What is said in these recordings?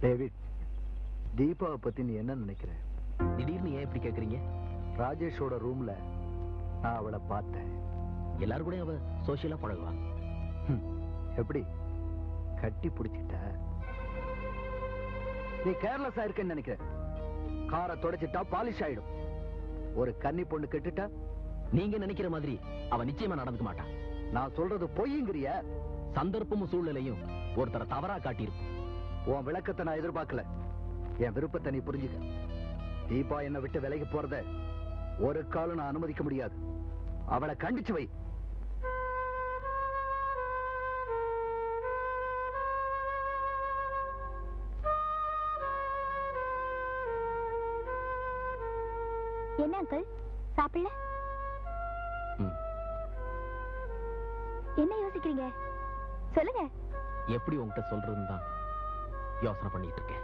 David தீபாவை பத்தி நீ என்ன நினைக்கிற திடீர்னு ஏன் இப்படி கேக்குறீங்க ராஜேஷோட ரூம்ல நான் அவளை பார்த்தேன் எல்லாரும் கூட அவ சோசியலா பழகுவா ஹம், எப்படி கட்டி பிடிச்சிட்ட நீ கேர்லெஸ்ஸா இருக்கேன்னு நினைக்கிற காரை தொடச்சிட்டா பாலிஷ் ஆயிடும் ஒரு கன்னி பொண்ணு கெட்டுட்டா நீங்க நினைக்கிற மாதிரி அவ நிச்சயமா நடந்துக்க மாட்டா நான் சொல்றது பொய்யுங்கிறிய சந்தர்ப்பமும் சூழ்நிலையும் ஒருத்தரை தவறா காட்டியிருக்கும் உன் விளக்கத்தை நான் எதிர்பார்க்கல என் விருப்பத்தை நீ புரிஞ்சுக்க தீபா என்னை விட்டு விலகி போறத ஒரு காலம் நான் அனுமதிக்க முடியாது அவளை கண்டிச்சு வை என்ன அங்கிள் சாப்பிடல ம். என்ன யோசிக்கிறீங்க சொல்லுங்க எப்படி உன்கிட்ட சொல்றதுன்னு தான் யோசனை பண்ணிட்டு இருக்கேன்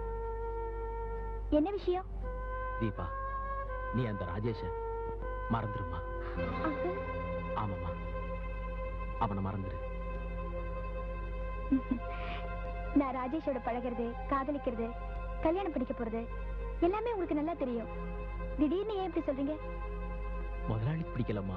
என்ன விஷயம் தீபா நீ அந்த ராஜேஷ மறந்துருமா அங்கிள் ஆமாமா அவனை மறந்துரு நான் ராஜேஷோட பழகிறது காதலிக்கிறது கல்யாணம் பண்ணிக்க போறது எல்லாமே உங்களுக்கு நல்லா தெரியும் திடீர்னு ஏன் இப்படி சொல்றீங்க முதலாளி பிடிக்கலம்மா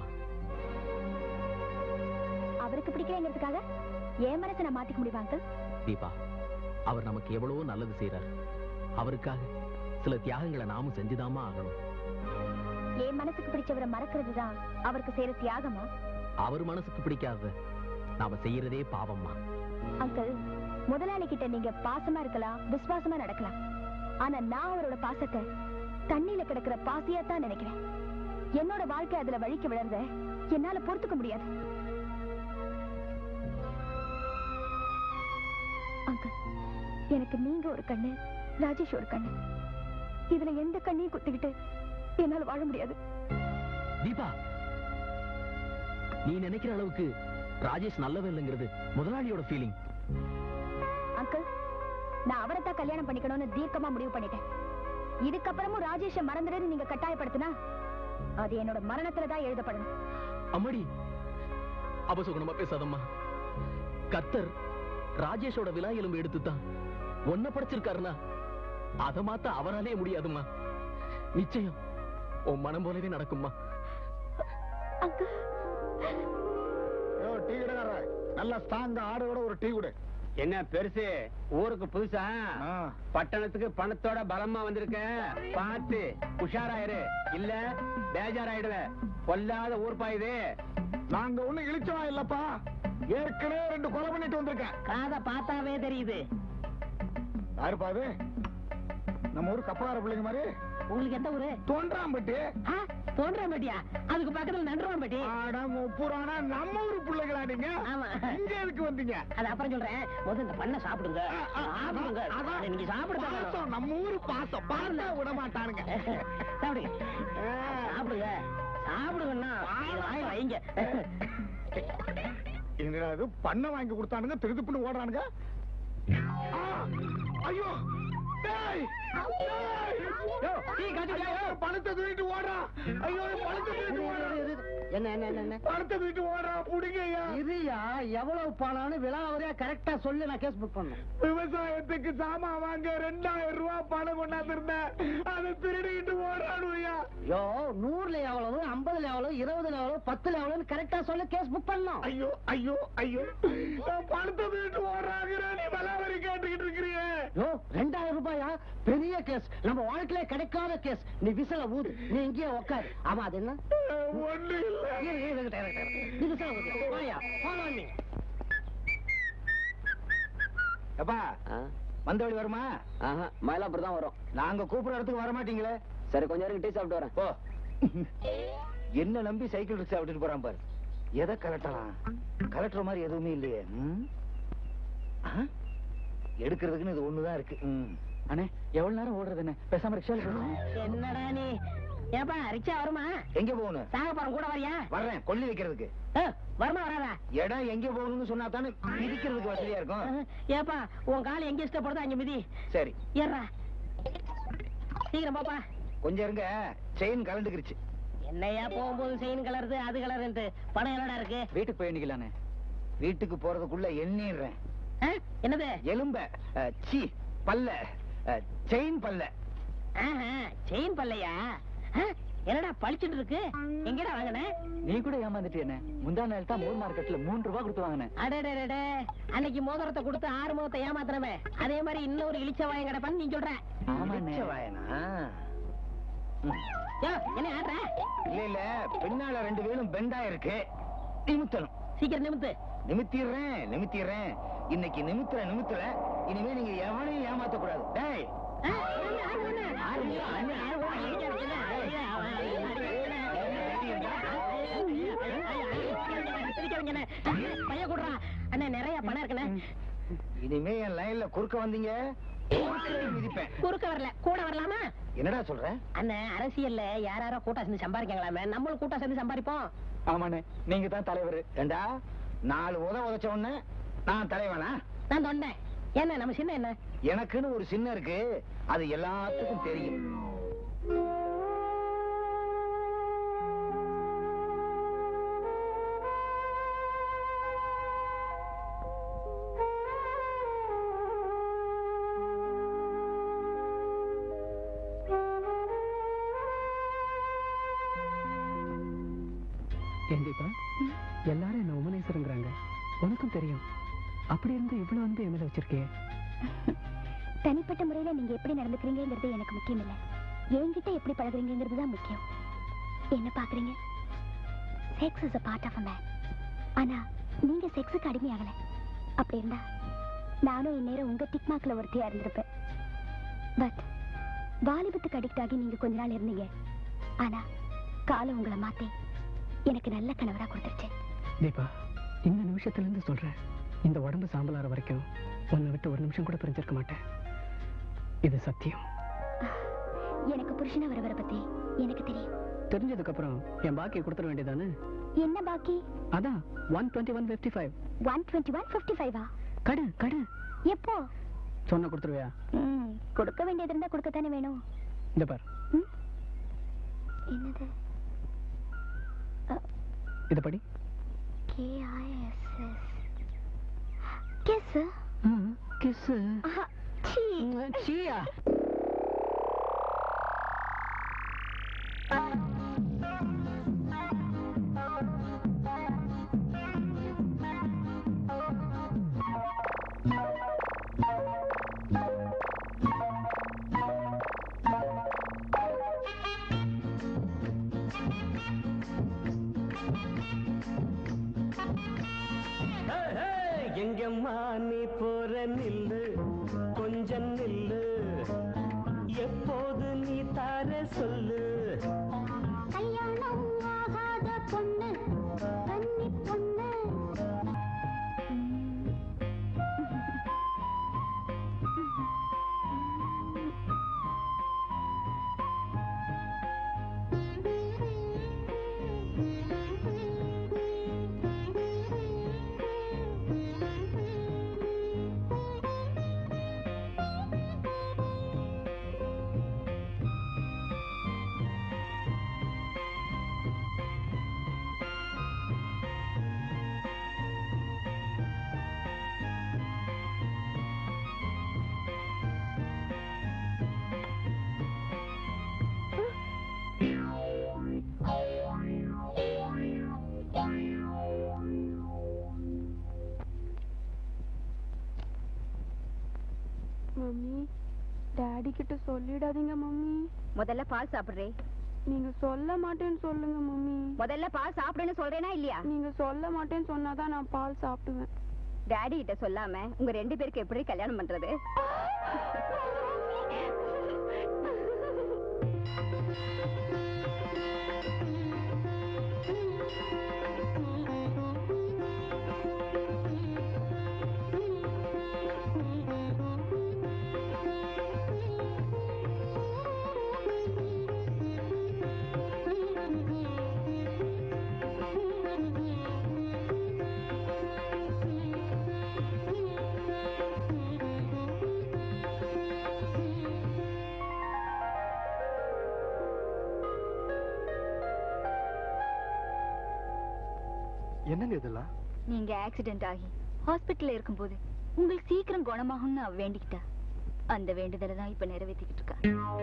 அவருக்கு பிடிக்கலங்கிறதுக்காக என் மனசை நான் மாத்திக்க முடியுமா அங்கிள் தீபா அவர் நமக்கு எவ்வளவோ நல்லது செய்றாரு அவருக்காக சில தியாகங்களை நாமும் செஞ்சுதாம்மா ஆகணும் என் மனசுக்கு பிடிச்சவரை மறக்கிறது தான் அவருக்கு செய்யற தியாகமா அவர் மனசுக்கு பிடிக்காத நாம செய்யறதே பாவம்மா அங்கிள் முதலாளி கிட்ட நீங்க பாசமா இருக்கலாம் விசுவாசமா நடக்கலாம் ஆனா நான் அவரோட பாசத்தை தண்ணியில கிடக்கிற பாசியா தான் நினைக்கிறேன் என்னோட வாழ்க்கை அதுல வழிக்கு விழறத என்னால பொறுத்துக்க முடியாது அங்கிள் எனக்கு நீங்க ஒரு கண்ணு ராஜேஷ் ஒரு கண்ணு இதுல எந்த கண்ணையும் குத்திக்கிட்டு என்னால வாழ முடியாது தீபா நீ நினைக்கிற அளவுக்கு ராஜேஷ் நல்லவன் இல்லைங்கிறது முதலாளியோட ஃபீலிங் அங்கிள் நான் அவரை தான் கல்யாணம் பண்ணிக்கணும்னு தீர்க்கமா முடிவு பண்ணிட்டேன் இதுக்கப்புறமும் ராஜேஷ மறந்துடுன்னு நீங்க கட்டாயப்படுத்தினா அது என்னோட மரணத்துல தான் எழுதப்படணும் அம்மாடி அபசுகுணமா பேசாதம்மா கர்த்தர் ராஜேஷோட விழா எலும்பு எடுத்துதான் ஒன்ன படைச்சிருக்காருனா அத மாத்த அவராலே முடியாதும்மா நிச்சயம் உன் மனம் போலவே நடக்கும்மா அங்கிள் டீ கடைக்கார நல்ல ஸ்ட்ராங்கா ஆடோட ஒரு டீ கொடு என்ன பெருசு ஊருக்கு புதுசா ஆ. பட்டணத்துக்கு பணத்தோட பலமா வந்திருக்க பார்த்து உஷாராயிரு இல்ல பேஜாராயிடுவ பொல்லாத ஊர் பாயுது நாங்க ஒண்ணு இழிச்சவா இல்லப்பா ஏற்கனவே ரெண்டு கொலை பண்ணிட்டு வந்திருக்கேன் காதை பார்த்தாவே தெரியுது யாருப்பா அது நம்ம ஊர் கப்பலார பிள்ளைங்க மாதிரி உங்களுக்கு எந்த ஊரு தோன்றாம்பட்டி ஆ, தோன்றம்பட்டியா அதுக்கு பக்கத்துல நன்றவாம்பட்டி ஆடா முப்புறானா நம்ம ஊர் பிள்ளைகளா நீங்க ஆமா. இங்க எதுக்கு வந்தீங்க அது அப்புறம் சொல்றேன் முதல்ல இந்த பண்ண சாப்பிடுங்க ஆ, ஆ, சாப்பிடுங்க அதான், அதை நீங்க சாப்பிடுங்க பாசம், நம்ம ஊரு பாசம் பார்த்தா விட மாட்டானுங்க சாப்பிடுங்க சாப்பிடுங்க சாப்பிடுங்கண்ணா இதை வாயை வைங்க என்னடா இது பண்ண வாங்கி கொடுத்தானுங்க திருதுப்புன்னு ஓடுறானுங்க ஆ, ஐயோ டேய்! டேய்! யோ, ஐயோ, பணத்தை தூக்கிட்டு ஓடுறான் ஐயோ பணத்தை தூக்கிட்டு ஓடுறான் என்ன என்ன என்ன, என்ன பணத்தை தூக்கிட்டு ஓடுறான் புடிங்கய்யா இதுயா எவ்வளவு பணம்னு விலாவரியா கரெக்டா சொல்லி நான் கேஸ் புக் பண்ணும் விவசாயத்துக்கு சாமான் வாங்க ரெண்டாயிரம் ரூபாய் பணம் கொண்டாந்து இருந்தேன் அதை திருடிட்டு ஓடுறானுயா யோ நூறுல எவ்வளவு ஐம்பதுல எவ்வளவு இருபதுல எவ்வளவு பத்துல எவ்வளவுன்னு கரெக்டா சொல்லி கேஸ் புக் பண்ணும் ஐயோ ஐயோ ஐயோ நான் பணத்தை தூக்கிட்டு ஓடுறாங்க நீ விலாவரி கேட்டுக்கிட்டு இருக்கிறியே யோ ரெண்டாயிரம் ரூபாயா பெரிய கேஸ் நம்ம வாழ்க்கையில கிடைக்காத கேஸ் நீ விசில ஊது நீ இங்கேயே உட்காரு ஆமா அது என்ன ஒண்ணு இல்ல இரு, இரு, இருக்கட்டும், இருக்கட்டும். நீ விசில ஊது வாயா follow me. எப்பா வந்த வழி வருமா ஆஹா மயிலாப்பூர் தான் வரும் நாங்க கூப்பிடுற இடத்துக்கு வர மாட்டீங்களே சரி கொஞ்ச நேரம் டீ சாப்பிட்டு வரேன் போ என்ன நம்பி சைக்கிள் ரிக்ஷா விட்டுட்டு போறான் பாரு எதை கலட்டலாம் கலட்டுற மாதிரி எதுவுமே இல்லையே ம்? ஆ? எடுக்கிறதுக்குன்னு இது ஒண்ணுதான் இருக்கு ம். அண்ணே எவ்வளவு நேரம் ஓடுறது என்ன பேசாம ரிக்ஷால போயிடலாம் என்னடா நீ ஏப்பா ரிக்ஷா வருமா எங்க போகணும் சாகப்பறம் கூட வரியா வர்றேன் கொல்லி வைக்கிறதுக்கு ஏ, வருமா வராதா இடம் எங்க போகணும்னு சொன்னா தானே மிதிக்கிறதுக்கு வசதியா இருக்கும் ஏப்பா உன் கால் எங்க இஷ்டப்படுதோ அங்க மிதி சரி ஏறா சீக்கிரம் பாப்பா கொஞ்சம் இருங்க செயின் கலந்துக்கிருச்சு என்னையா போகும்போது செயின் கலருது அது கலருன்ட்டு பணம் என்னடா இருக்கு வீட்டுக்கு போய் எண்ணிக்கலானே வீட்டுக்கு போறதுக்குள்ள எண்ணிடுறேன் ஆ? என்னது எலும்ப அஹ், சீ பல்ல செயின் பல்ல செயின் பல்லையா ஆ, என்னடா பளிச்சுட்டு இருக்கு எங்கடா வாங்கின நீ கூட ஏமாந்துட்டு என்ன முந்தா நாள் தான் மூர் மார்க்கெட்ல மூணு ரூபாய் கொடுத்து வாங்கினேன் அடடடட அன்னைக்கு மோதிரத்தை கொடுத்து ஆறு முகத்தை ஏமாத்துறமே அதே மாதிரி இன்னொரு இழிச்ச வாயம் கிடப்பான்னு நீ சொல்ற ஆமாண்ணே வாயனா யோ, என்ன ஆடுற இல்ல இல்ல பின்னால ரெண்டு பேரும் பெண்டா இருக்கு நிமித்தணும் சீக்கிரம் நிமித்து நிமித்திடுறேன் நிமித்திடுறேன் இன்னைக்கு நிமித்துற நிமித்துல இனிமே நீங்க எவனையும் ஏமாத்த கூடாது டேய் ஆ, அண்ணா, அண்ணா, அண்ணா. அண்ணா, அண்ணா, அடிக்க வைக்கல. ஐயா, சிரிக்க வைங்கண்ணே. பையன் கொடுறா. அண்ணே நிறைய பணம் இருக்குண்ணே இனிமே என் லைன்ல குறுக்க வந்தீங்க குறுக்க மிதிப்பேன் குறுக்க வரல கூட வரலாமா என்னடா சொல்ற அண்ணன் அரசியல்ல யாராரோ கூட்டா சேர்ந்து சம்பாதிக்கங்களாமே நம்மளும் கூட்டா சேர்ந்து சம்பாதிப்போம் ஆமாண்ணே நீங்க தான் தலைவர் ஏண்டா நாலு உத உதைச்ச உடனே நான் தலைவனா நான் தொண்டேன் என்ன நம்ம சின்ன என்ன எனக்குன்னு ஒரு சின்ன இருக்கு அது எல்லாத்துக்கும் தெரியும் ஏண்டிப்பா எல்லாரும் என்ன உமனேஸ்வரங்கிறாங்க உனக்கும் தெரியும் அப்படி இருந்து இவ்வளவு வந்து என் மேல வச்சிருக்கே தனிப்பட்ட முறையில நீங்க எப்படி நடந்துக்கிறீங்கிறது எனக்கு முக்கியம் இல்ல என்கிட்ட எப்படி பழகுறீங்கிறது தான் முக்கியம் என்ன பாக்குறீங்க sex is a part of a man ஆனா நீங்க செக்ஸுக்கு அடிமையாகல அப்படி இருந்தா நானும் இந்நேரம் உங்க டிக்மாக்ல ஒருத்தியா இருந்திருப்பேன் பட் வாலிபத்துக்கு அடிக்ட் ஆகி நீங்க கொஞ்ச நாள் இருந்தீங்க ஆனா காலம் உங்களை மாத்தி எனக்கு நல்ல கணவரா கொடுத்துருச்சு தீபா இந்த நிமிஷத்துல இருந்து சொல்றேன் இந்த உடம்பு சாம்பலாற வரைக்கும் உன்னை விட்டு ஒரு நிமிஷம் கூட பிரிஞ்சிருக்க மாட்டேன் இது சத்தியம் எனக்கு புருஷனா வரவரை பத்தி எனக்கு தெரியும் தெரிஞ்சதுக்கு அப்புறம் என் பாக்கியை கொடுத்துட வேண்டியதானே என்ன பாக்கி அதான் one twenty one fifty five one twenty one fifty ஃபைவா கடு கடு எப்போ சொன்ன கொடுத்துருவியா ம், கொடுக்க வேண்டியது இருந்தா கொடுக்கத்தானே வேணும் இந்த பார் ம்? என்னது இதை படி கேஐஎஸ்எஸ் கெஸ் கிஸ் சீயா எங்கம்மா நீ போற நில்லு கொஞ்சம் நில்லு எப்போது நீ தார சொல்லு கல்யாணம் ஆகாத பொண்ணு கன்னி பொண்ணு மம்மி டாடி கிட்ட சொல்லிடாதீங்க மம்மி முதல்ல பால் சாப்பிடுறே நீங்க சொல்ல மாட்டேன்னு சொல்லுங்க மம்மி முதல்ல பால் சாப்பிடுன்னு சொல்றேனா இல்லையா நீங்க சொல்ல மாட்டேன்னு சொன்னாதான் நான் பால் சாப்பிடுவேன் டாடி கிட்ட சொல்லாம உங்க ரெண்டு பேருக்கு எப்படி கல்யாணம் பண்றது என்னங்க இதெல்லாம் நீங்க ஆக்சிடென்ட் ஆகி ஹாஸ்பிட்டல்ல இருக்கும்போது உங்களுக்கு சீக்கிரம் குணமாகும்னு அவ வேண்டிக்கிட்டா அந்த வேண்டுதலை தான் இப்ப நிறைவேற்றிக்கிட்டு இருக்கா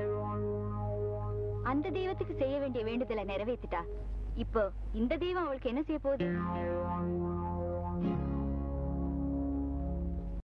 அந்த தெய்வத்துக்கு செய்ய வேண்டிய வேண்டுதலை நிறைவேத்திட்டா இப்போ இந்த தெய்வம் அவளுக்கு என்ன செய்ய போகுது